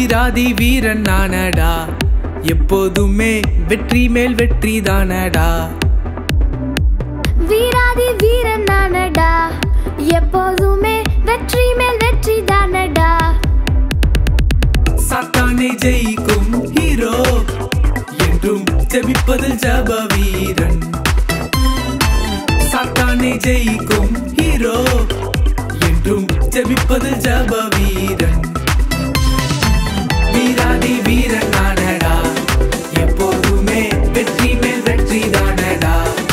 வீராதி வீரன் நானடா எப்போதுமே வெற்றி மேல் வெற்றி தானடா வீராதி வீரன் நானடா எப்போதுமே வெற்றி மேல் வெற்றி தானடா சாத்தானை ஜெயிக்கும் ஹீரோ என்றும் ஜெபிப்பதில் ஜப வீரன் சாத்தானை ஜெயிக்கும் ஹீரோ என்றும் ஜெபிப்பதில் ஜப வீரன் வீராதி வீரன் நானடா எப்போதுமே வெற்றி மேல் வெற்றி தானடா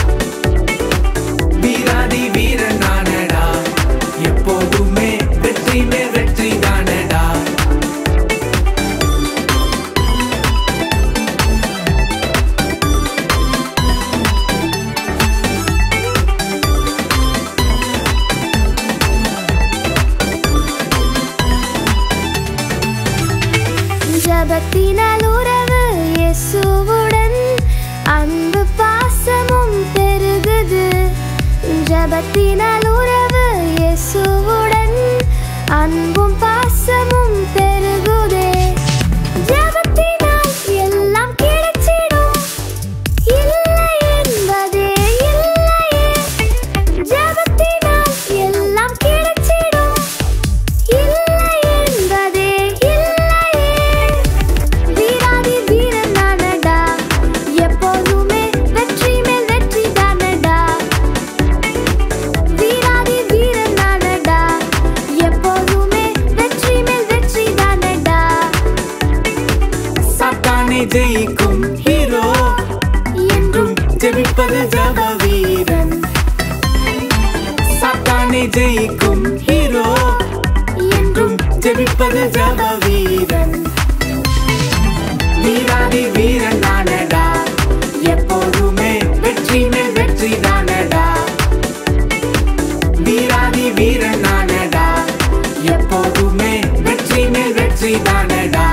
வீராதி வீரன் நானடா எப்போதுமே வெற்றி மேல் வெற்றி தானடா ஜபத்தினால் உறவு இயேசுவுடன் அன்பு பாசமும் பெருகுது ஜபத்தினால் உறவு இயேசுவுடன் அன்பும் பாசமும் பெருகுதே ஜபத்தினால் எல்லாம் கிடைச்சிடும் இல்லை என்பதே இல்லையே ஜபத்தினால் எல்லாம் கிடைச்சிடும் இல்லை என்பதே இல்லையே வீராதி வீரன் நானடா எப்போதுமே வெற்றி மேல் வெற்றி தானடா வீராதி வீரன் நானடா எப்போதுமே வெற்றி மேல் வெற்றி தானடா சாத்தானை ஜெயிக்கும் ஹீரோ என்றும் ஜெபிப்பது ஜப வீரன் சாத்தானை ஜெயிக்கும் ஹீரோ என்றும் ஜெபிப்பது ஜப வீரன் வீராதி வீரன் நானடா எப்போதுமே வெற்றி மேல் வெற்றி தானடா வீராதி வீரன் நானடா எப்போதுமே வெற்றி மேல் வெற்றி தானடா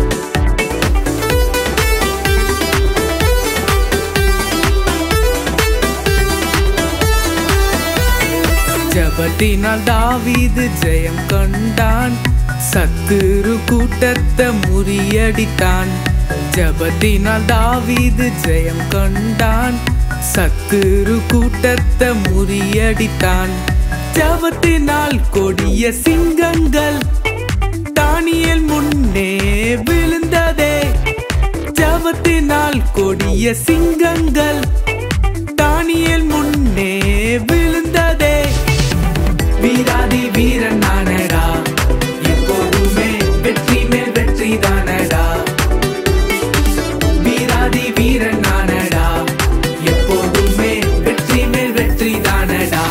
ஜபத்தினால் தாவீது ஜெயம் கண்டான் சத்துரு கூட்டத்தை முறியடித்தான் ஜபத்தினால் தாவீது ஜெயம் கண்டான் சத்துரு கூட்டத்தை முறியடித்தான் ஜபத்தினால் கொடிய சிங்கங்கள் தானியல் முன்னே விழுந்ததே ஜபத்தினால் கொடிய சிங்கங்கள் தானியல் முன்னே விழுந்ததே வீராதி வீரன் நானடா எப்போதுமே வெற்றி மேல் வெற்றி தானடா வீராதி வீரன் நானடா எப்போதுமே வெற்றி மேல் வெற்றி தானடா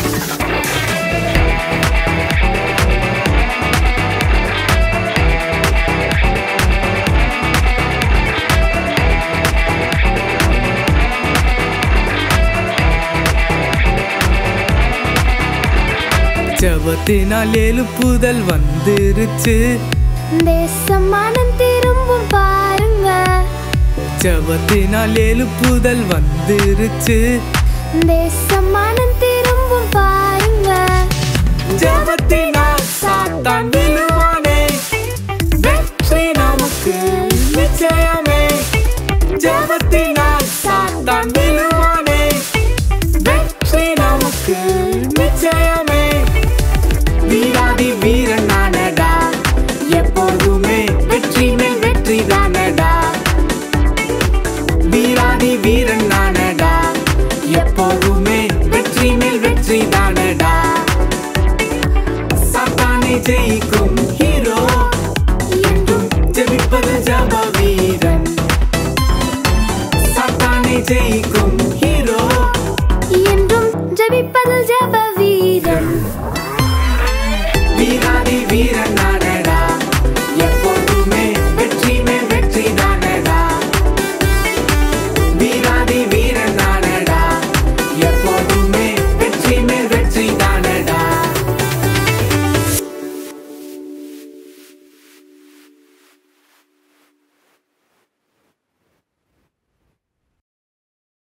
ஜபத்தினால் எழுப்புதல் வந்துருச்சு தேசம் மனம் திரும்பும் பாருங்க ஜபத்தினால் எழுப்புதல் வந்துருச்சு தேசம் மனம் திரும்பும் பாருங்க ஜபத்தினால் சாத்தான் விழுவானே வெற்றி நமக்கு நிச்சயமே ஜபத்தினால் சாத்தான் விழுவானே வெற்றி நமக்கு நிச்சயமே வீராதி வீரன் நானடா எப்போதுமே வெற்றி மேல் வெற்றி தானடா வீராதி வீரன் நானடா எப்போதுமே வெற்றி மேல் வெற்றி தானடா சாத்தானை ஜெயிக்கும்